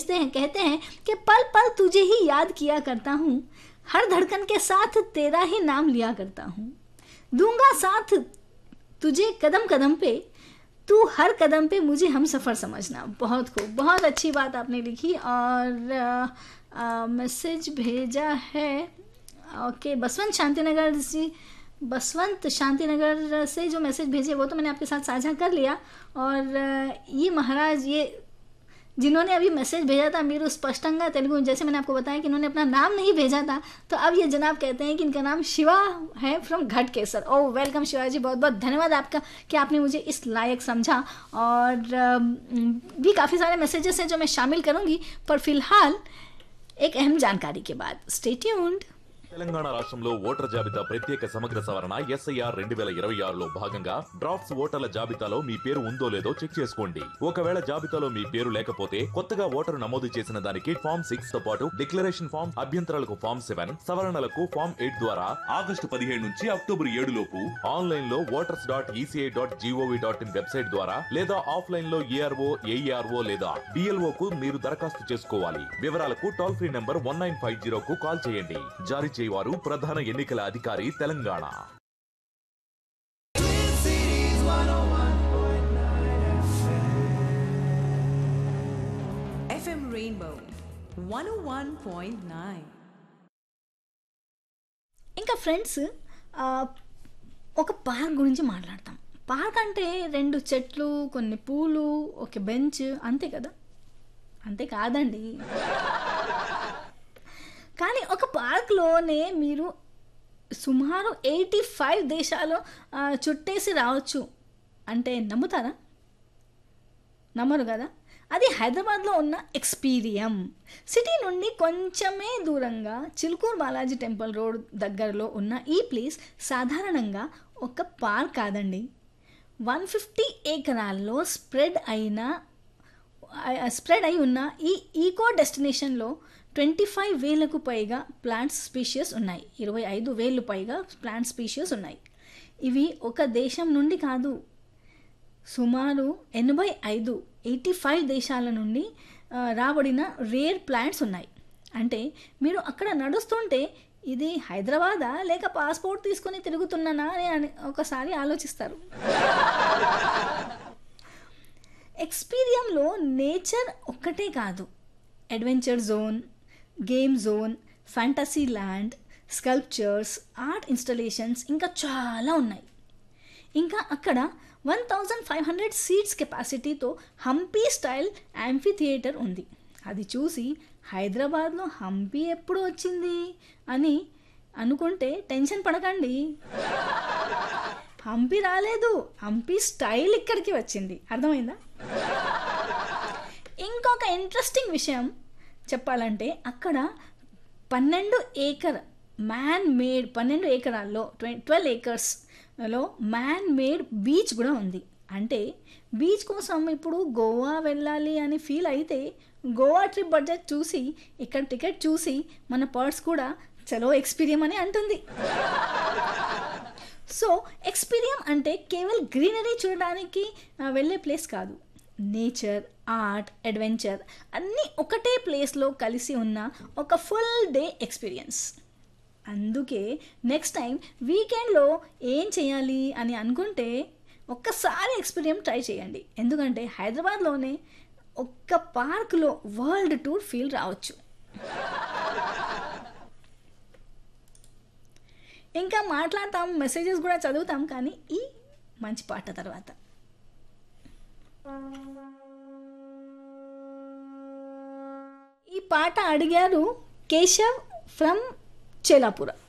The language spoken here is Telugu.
भेजते हैं कहते हैं कि पल पल तुझे ही याद किया करता हूँ हर धड़कन के साथ तेरा ही नाम लिया करता हूँ दूंगा साथ तुझे कदम कदम पे तू हर कदम पे मुझे हम सफ़र समझना बहुत खूब बहुत अच्छी बात आपने लिखी और आ, आ, मैसेज भेजा है ओके बसवंत शांतिनगर जी बसवंत शांतिनगर से जो मैसेज भेजे वो तो मैंने आपके साथ साझा कर लिया और आ, ये महाराज ये जिन्होंने अभी मैसेज भेजा था मीरू स्पष्टंगा तेलुगु जैसे मैंने आपको बताया कि इन्होंने अपना नाम नहीं भेजा था तो अब ये जनाब कहते हैं कि इनका नाम शिवा है फ्रॉम घट केसर ओ वेलकम शिवा जी बहुत बहुत धन्यवाद आपका कि आपने मुझे इस लायक समझा और अम, भी काफ़ी सारे मैसेजेस हैं जो मैं शामिल करूँगी पर फिलहाल एक अहम जानकारी के बाद स्टे ट्यून्ड తెలంగాణ రాష్ట్రంలో ఓటర్ జాబితా ప్రత్యేక సమగ్ర సవరణ ఎస్ఐఆర్ రెండు వేల ఇరవై ఆరులో భాగంగా డ్రాఫ్ట్స్ ఓటర్ల జాబితాలో మీ పేరు ఉందో లేదో చెక్ చేసుకోండి ఒకవేళ జాబితాలో మీ పేరు లేకపోతే కొత్తగా ఓటరు నమోదు చేసిన దానికి ఫామ్ సిక్స్ తో పాటు డిక్లరేషన్ ఫామ్ అభ్యంతరాలకు ఫామ్ సెవెన్ సవరణలకు ఫామ్ ఎయిట్ ద్వారా ఆగస్టు పదిహేడు నుంచి అక్టోబర్ ఏడు లోపు ఆన్లైన్ లో voters dot ECI dot GOV dot in website ద్వారా లేదా ఆఫ్లైన్ లో ఏఆర్ఓ ఏఈఆర్ఓ లేదా డిఎల్ఓ కు మీరు దరఖాస్తు చేసుకోవాలి వివరాలకు toll free number one nine five zero కు కాల్ చేయండి జారీ చేయవారు ప్రధాన ఎన్నికల అధికారి తెలంగాణ FM Rainbow 101.9. ఇంకా ఫ్రెండ్స్ ఆ, ఒక పార్క్ గురించి మాట్లాడతాం పార్క్ అంటే రెండు చెట్లు కొన్ని పూలు ఒక బెంచ్ అంతే కదా అంతే కాదండి కానీ ఒక పార్క్లోనే మీరు సుమారు ఎయిటీ ఫైవ్ దేశాలు ఆ, చుట్టేసి రావచ్చు అంటే నమ్ముతారా నమ్మరు కదా అది హైదరాబాద్లో ఉన్న ఎక్స్పీరియం సిటీ నుండి కొంచెమే దూరంగా చిలుకూరు బాలాజీ టెంపుల్ రోడ్ దగ్గరలో ఉన్న ఈ ప్లేస్ సాధారణంగా ఒక పార్క్ కాదండి వన్ ఫిఫ్టీ ఏకరాల్లో స్ప్రెడ్ అయిన స్ప్రెడ్ అయి ఉన్న ఈ ఈకో డెస్టినేషన్లో ట్వంటీ ఫైవ్ వేలకు పైగా ప్లాంట్ స్పీషియస్ ఉన్నాయి ఇరవై ఐదు వేలు పైగా ప్లాంట్ స్పీషియస్ ఉన్నాయి ఇవి ఒక దేశం నుండి కాదు సుమారు ఎనభై ఐదు ఎయిటీ ఫైవ్ దేశాల నుండి ఆ, రాబడిన రేర్ ప్లాంట్స్ ఉన్నాయి అంటే మీరు అక్కడ నడుస్తుంటే ఇది హైదరాబాదా లేక పాస్పోర్ట్ తీసుకొని తిరుగుతున్నానా అని అని ఒకసారి ఆలోచిస్తారు ఎక్స్పీరియంలో నేచర్ ఒక్కటే కాదు adventure zone game zone fantasy land sculptures art installations ఇంకా చాలా ఉన్నాయి ఇంకా అక్కడ one thousand five hundred seats కెపాసిటీతో హంపీ స్టైల్ యాంఫీ థియేటర్ ఉంది అది చూసి హైదరాబాద్లో హంపీ ఎప్పుడు వచ్చింది అని అనుకుంటే టెన్షన్ పడకండి హంపి రాలేదు హంపి స్టైల్ ఇక్కడికి వచ్చింది అర్థమైందా ఇంకొక ఇంట్రెస్టింగ్ విషయం చెప్పాలంటే అక్కడ పన్నెండు ఏకర్ మ్యాన్ మేడ్ పన్నెండు ఏకరాల్లో ట్వె ట్వెల్వ్ ఏకర్స్లో మ్యాన్ మేడ్ బీచ్ కూడా ఉంది అంటే బీచ్ కోసం ఇప్పుడు గోవా వెళ్ళాలి అని ఫీల్ అయితే గోవా ట్రిప్ బడ్జెట్ చూసి ఇక్కడ టికెట్ చూసి మన పర్స్ కూడా చలో ఎక్స్పీరియం అని అంటుంది సో ఎక్స్పీరియం అంటే కేవలం గ్రీనరీ చూడడానికి ఆ, వెళ్ళే ప్లేస్ కాదు నేచర్ ఆర్ట్ అడ్వెంచర్ అన్నీ ఒకటే ప్లేస్లో కలిసి ఉన్న ఒక ఫుల్ డే ఎక్స్పీరియన్స్ అందుకే నెక్స్ట్ టైం వీకెండ్లో ఏం చేయాలి అని అనుకుంటే ఒక్కసారి ఎక్స్పీరియం ట్రై చేయండి ఎందుకంటే హైదరాబాద్లోనే ఒక్క పార్క్లో వరల్డ్ టూర్ ఫీల్ రావచ్చు ఇంకా మాట్లాడతాం మెసేజెస్ కూడా చదువుతాం కానీ ఈ మంచి పాట తర్వాత ఈ పాట అడిగారు కేశవ్ ఫ్రమ్ చేలాపుర